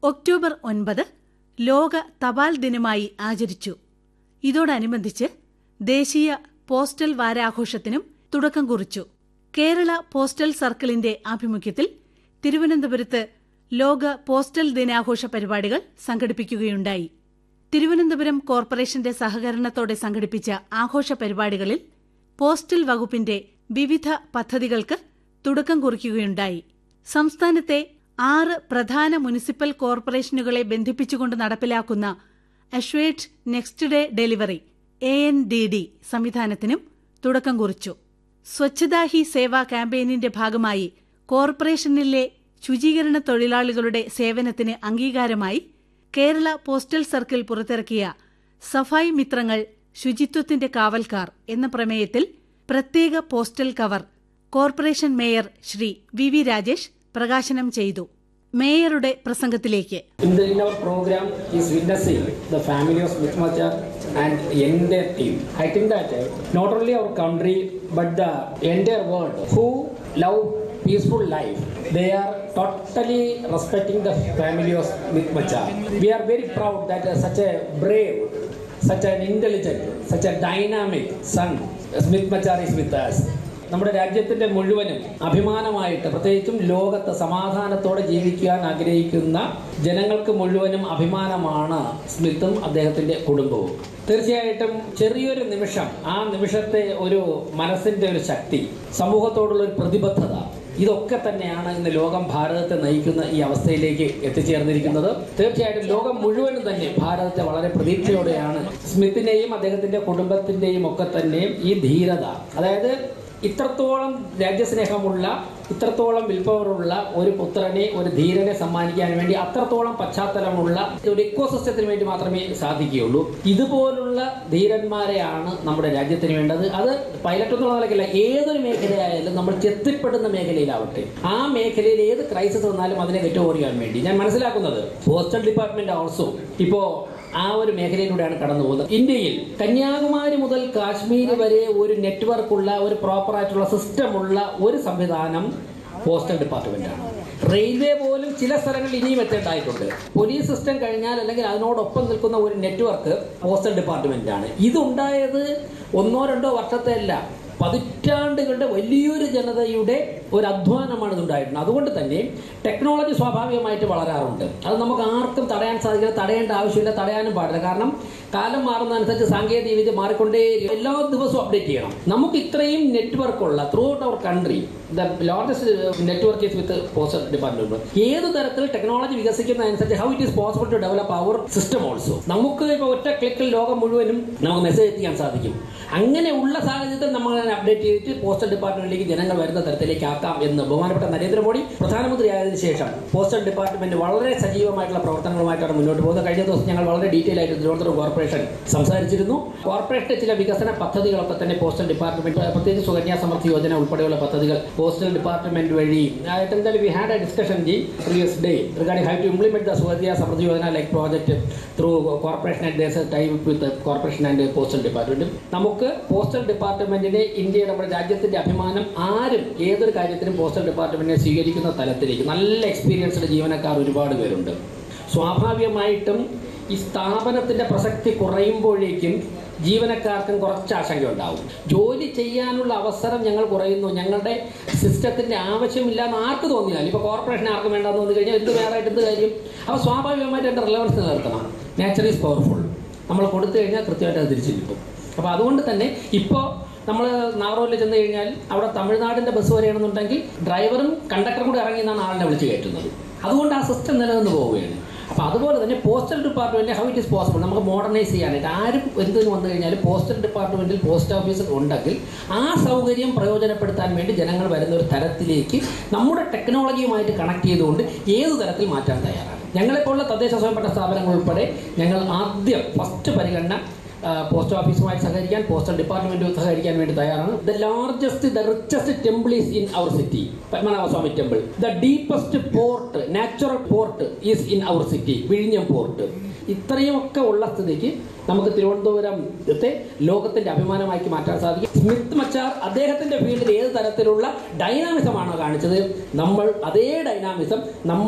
October ഒൻപത് ലോക തപാൽ ദിനമായി ആചരിച്ചു ഇതോടനുബന്ധിച്ച് ദേശീയ പോസ്റ്റൽ വാരാഘോഷത്തിനും തുടക്കം കുറിച്ചു കേരള പോസ്റ്റൽ സർക്കിളിന്റെ ആഭിമുഖ്യത്തിൽ തിരുവനന്തപുരത്ത് ലോക പോസ്റ്റൽ ദിനാഘോഷ പരിപാടികൾ സംഘടിപ്പിക്കുകയുണ്ടായി തിരുവനന്തപുരം കോർപ്പറേഷന്റെ സഹകരണത്തോടെ സംഘടിപ്പിച്ച ആഘോഷ പരിപാടികളിൽ പോസ്റ്റൽ വകുപ്പിന്റെ വിവിധ പദ്ധതികൾക്ക് തുടക്കം കുറിക്കുകയുണ്ടായി സംസ്ഥാനത്തെ ആറ് പ്രധാന മുനിസിപ്പൽ കോർപ്പറേഷനുകളെ ബന്ധിപ്പിച്ചുകൊണ്ട് നടപ്പിലാക്കുന്ന assured next day delivery A N D D സംവിധാനത്തിനും തുടക്കം കുറിച്ചു സ്വച്ഛതാ ഹി സേവ ക്യാമ്പയിനിന്റെ ഭാഗമായി കോർപ്പറേഷനിലെ ശുചീകരണ തൊഴിലാളികളുടെ സേവനത്തിന് അംഗീകാരമായി കേരള പോസ്റ്റൽ സർക്കിൾ പുറത്തിറക്കിയ സഫായി മിത്രങ്ങൾ ശുചിത്വത്തിന്റെ കാവൽക്കാർ എന്ന പ്രമേയത്തിൽ പ്രത്യേക postal cover corporation mayor Shri V V Rajesh പ്രകാശനം ചെയ്തു മേയറുടെ പ്രസംഗത്തിലേക്ക് In, the, in our program is witnessing the family of Smith Machar and entire team. I think that uh, not only our country but the entire world who love peaceful life, they are totally respecting the family of Smith Machar. We are very proud that uh, such a brave, such an intelligent, such a dynamic son, Smith Machar is with us. നമ്മുടെ രാജ്യത്തിന്റെ മുഴുവനും അഭിമാനമായിട്ട് പ്രത്യേകിച്ചും ലോകത്ത് സമാധാനത്തോടെ ജീവിക്കാൻ ആഗ്രഹിക്കുന്ന ജനങ്ങൾക്ക് മുഴുവനും അഭിമാനമാണ് സ്മിത്തും അദ്ദേഹത്തിന്റെ കുടുംബവും തീർച്ചയായിട്ടും ചെറിയൊരു നിമിഷം ആ നിമിഷത്തെ ഒരു മനസ്സിന്റെ ഒരു ശക്തി സമൂഹത്തോടുള്ള ഒരു പ്രതിബദ്ധത ഇതൊക്കെ തന്നെയാണ് ഇന്ന് ലോകം ഭാരതത്തെ നയിക്കുന്ന ഈ അവസ്ഥയിലേക്ക് എത്തിച്ചേർന്നിരിക്കുന്നത് തീർച്ചയായിട്ടും ലോകം മുഴുവനും തന്നെ ഭാരതത്തെ വളരെ പ്രതീക്ഷയോടെയാണ് സ്മിത്തിന്റെയും അദ്ദേഹത്തിന്റെ കുടുംബത്തിന്റെയും ഒക്കെ തന്നെ ഈ ധീരത അതായത് ഇത്രത്തോളം രാജ്യസ്നേഹമുള്ള ഇത്രത്തോളം വിൽപ്പവറുള്ള ഒരു പുത്രനെ ഒരു ധീരനെ സമ്മാനിക്കാൻ വേണ്ടി അത്രത്തോളം പശ്ചാത്തലമുള്ള ഒരു ഇക്കോസിസ്റ്റത്തിന് വേണ്ടി മാത്രമേ സാധിക്കുകയുള്ളൂ ഇതുപോലുള്ള ധീരന്മാരെയാണ് നമ്മുടെ രാജ്യത്തിന് വേണ്ടത് അത് പൈലറ്റ് എന്നുള്ള നിലയ്ക്കല്ല ഏതൊരു മേഖലയായാലും നമ്മൾ ചെത്തിപ്പെടുന്ന മേഖലയിലാവട്ടെ ആ മേഖലയിൽ ഏത് ക്രൈസിസ് വന്നാലും അതിനെ കെട്ടുപോറിയാൻ വേണ്ടി ഞാൻ മനസ്സിലാക്കുന്നത് പോസ്റ്റൽ ഡിപ്പാർട്ട്മെന്റ് ഓൾസോ ഇപ്പോ ആ ഒരു മേഖലയിലൂടെയാണ് കടന്നു പോകുന്നത് ഇന്ത്യയിൽ കന്യാകുമാരി മുതൽ കാശ്മീർ വരെ ഒരു നെറ്റ്വർക്ക് ഉള്ള ഒരു പ്രോപ്പർ ആയിട്ടുള്ള സിസ്റ്റം ഉള്ള ഒരു സംവിധാനം പോസ്റ്റൽ ഡിപ്പാർട്ട്മെന്റ് ആണ് റെയിൽവേ പോലും ചില സ്ഥലങ്ങളിൽ ഇനിയും എത്തേണ്ടതായിട്ടുണ്ട് പോലീസ് സിസ്റ്റം കഴിഞ്ഞാൽ അല്ലെങ്കിൽ അതിനോടൊപ്പം നിൽക്കുന്ന ഒരു നെറ്റ്വർക്ക് പോസ്റ്റൽ ഡിപ്പാർട്ട്മെന്റ് ആണ് ഇതുണ്ടായത് ഒന്നോ രണ്ടോ വർഷത്തെ അല്ല പതിറ്റാണ്ടുകളുടെ വലിയൊരു ജനതയുടെ ഒരു അധ്വാനമാണ് ഇതുണ്ടായിട്ടുണ്ട് അതുകൊണ്ട് തന്നെ ടെക്നോളജി സ്വാഭാവികമായിട്ട് വളരാറുണ്ട് അത് നമുക്ക് ആർക്കും തടയാൻ സാധിക്കില്ല തടയേണ്ട ആവശ്യമില്ല തടയാനും പാടില്ല കാരണം കാലം മാറുന്നതനുസരിച്ച് സാങ്കേതിക വിദ്യ മാറിക്കൊണ്ടേ എല്ലാ ദിവസവും അപ്ഡേറ്റ് ചെയ്യണം നമുക്ക് ഇത്രയും നെറ്റ്വർക്ക് ഉള്ള throughout our country the largest network is with postal department ഏത് തരത്തിൽ ടെക്നോളജി വികസിക്കുന്നതനുസരിച്ച് how it is possible to develop our system also നമുക്ക് ഇപ്പോൾ ഒറ്റ ക്ലിക്കിൽ ലോകം മുഴുവനും നമുക്ക് മെസ്സേജ് എത്തിക്കാൻ സാധിക്കും അങ്ങനെയുള്ള സാഹചര്യത്തിൽ നമ്മൾ അപ്ഡേറ്റ് ചെയ്തിട്ട് പോസ്റ്റൽ ഡിപ്പാർട്ട്മെന്റിലേക്ക് ജനങ്ങൾ വരുന്ന തരത്തിലേക്ക് ആക്കാം എന്ന് ബഹുമാനപ്പെട്ട നരേന്ദ്രമോദി പ്രധാനമന്ത്രി ആയതിനു ശേഷം പോസ്റ്റൽ ഡിപ്പാർട്ട്മെന്റ് വളരെ സജീവമായിട്ടുള്ള പ്രവർത്തനങ്ങളുമായിട്ടാണ് മുന്നോട്ട് പോകുന്നത് കഴിഞ്ഞ ദിവസം ഞങ്ങൾ വളരെ ഡീറ്റെയിൽ ആയിട്ട് തിരുവനന്തപുരം കോർപ്പറേഷൻ സംസാരിച്ചിരുന്നു കോർപ്പറേഷന്റെ ചില വികസന പദ്ധതികളൊക്കെ തന്നെ പോസ്റ്റൽ ഡിപ്പാർട്ട്മെന്റ് പ്രത്യേകിച്ച് സുകന്യാ സമൃദ്ധി യോജന ഉൾപ്പെടെയുള്ള പദ്ധതികൾ പോസ്റ്റൽ ഡിപ്പാർട്ട്മെന്റ് വഴി ആയിട്ട് എന്തായാലും we had a discussion the previous day regarding high to implement the Sukanya Samriddhi Yojana like project through corporation and ദേശ time with corporation and postal ഡിപ്പാർട്ട്മെന്റും നമുക്ക് പോസ്റ്റൽ ഡിപ്പാർട്ട്മെന്റിനെ ഇന്ത്യയുടെ നമ്മുടെ രാജ്യത്തിന്റെ അഭിമാനം ആരും ഏതൊരു കാര്യത്തിനും പോസ്റ്റൽ ഡിപ്പാർട്ട്മെന്റിനെ സ്വീകരിക്കുന്ന തലത്തിലേക്ക് നല്ല എക്സ്പീരിയൻസ്ഡ് ജീവനക്കാർ ഒരുപാട് പേരുണ്ട് സ്വാഭാവികമായിട്ടും ഈ സ്ഥാപനത്തിന്റെ പ്രസക്തി കുറയുമ്പോഴേക്കും ജീവനക്കാർക്കും കുറച്ച് ആശങ്ക ഉണ്ടാവും ജോലി ചെയ്യാനുള്ള അവസരം ഞങ്ങൾ കുറയുന്നു ഞങ്ങളുടെ സിസ്റ്റത്തിന്റെ ആവശ്യമില്ല എന്ന് ആർക്ക് തോന്നിയാൽ ഇപ്പൊ കോർപ്പറേഷൻ ആർക്കും വേണ്ടെന്ന് തോന്നി കഴിഞ്ഞാൽ എന്ത് വേറായിട്ട് എന്ത് കാര്യം അപ്പോൾ സ്വാഭാവികമായിട്ട് എൻ്റെ റിലവൻസ് നിലനിർത്തണം നേച്ചർ ഈസ് പവർഫുൾ നമ്മൾ കൊടുത്തു കഴിഞ്ഞാൽ കൃത്യമായിട്ട് അത് തിരിച്ചു കിട്ടും അപ്പോൾ അതുകൊണ്ട് തന്നെ ഇപ്പോൾ നമ്മൾ നാഗർകോവിലിൽ ചെന്ന് കഴിഞ്ഞാൽ അവിടെ തമിഴ്നാടിന്റെ ബസ് വരികയാണെന്നുണ്ടെങ്കിൽ ഡ്രൈവറും കണ്ടക്ടറും കൂടെ ഇറങ്ങി എന്നാണ് ആളിനെ വിളിച്ച് കയറ്റുന്നത് അതുകൊണ്ട് ആ സിസ്റ്റം നിലനിന്ന് പോവുകയാണ് അപ്പോൾ അതുപോലെ തന്നെ postal department how it is possible നമുക്ക് മോഡർണൈസ് ചെയ്യാനായിട്ട് ആരും എന്തിനു വന്നു കഴിഞ്ഞാൽ പോസ്റ്റൽ ഡിപ്പാർട്ട്മെന്റിൽ പോസ്റ്റ് ഓഫീസ് ഉണ്ടെങ്കിൽ ആ സൗകര്യം പ്രയോജനപ്പെടുത്താൻ വേണ്ടി ജനങ്ങൾ വരുന്ന ഒരു തരത്തിലേക്ക് നമ്മുടെ ടെക്നോളജിയുമായിട്ട് കണക്ട് ചെയ്തുകൊണ്ട് ഏത് തരത്തിൽ മാറ്റാൻ തയ്യാറാണ് ഞങ്ങളെപ്പോലുള്ള തദ്ദേശ സ്വയംഭരണ സ്ഥാപനങ്ങൾ ഉൾപ്പെടെ ഞങ്ങൾ ആദ്യം ഫസ്റ്റ് പരിഗണന പോസ്റ്റ് ഓഫീസുമായി സഹകരിക്കാൻ പോസ്റ്റൽ ഡിപ്പാർട്ട്മെന്റുമായി സഹകരിക്കാൻ വേണ്ടി തയ്യാറാണ് the largest the richest temple is in our city Padmanabhaswamy temple the deepest port natural port is in our city വിഴിഞ്ഞം പോർട്ട് ഇത്രയുമൊക്കെ ഉള്ള സ്ഥിതിക്ക് നമുക്ക് തിരുവനന്തപുരത്തെ ലോകത്തിന്റെ അഭിമാനമാക്കി മാറ്റാൻ സാധിക്കും സ്മിത്ത് മച്ചാർ അദ്ദേഹത്തിന്റെ ഫീൽഡിൽ ഏത് തരത്തിലുള്ള ഡൈനാമിസമാണോ കാണിച്ചത് നമ്മൾ അതേ ഡൈനാമിസം നമ്മൾ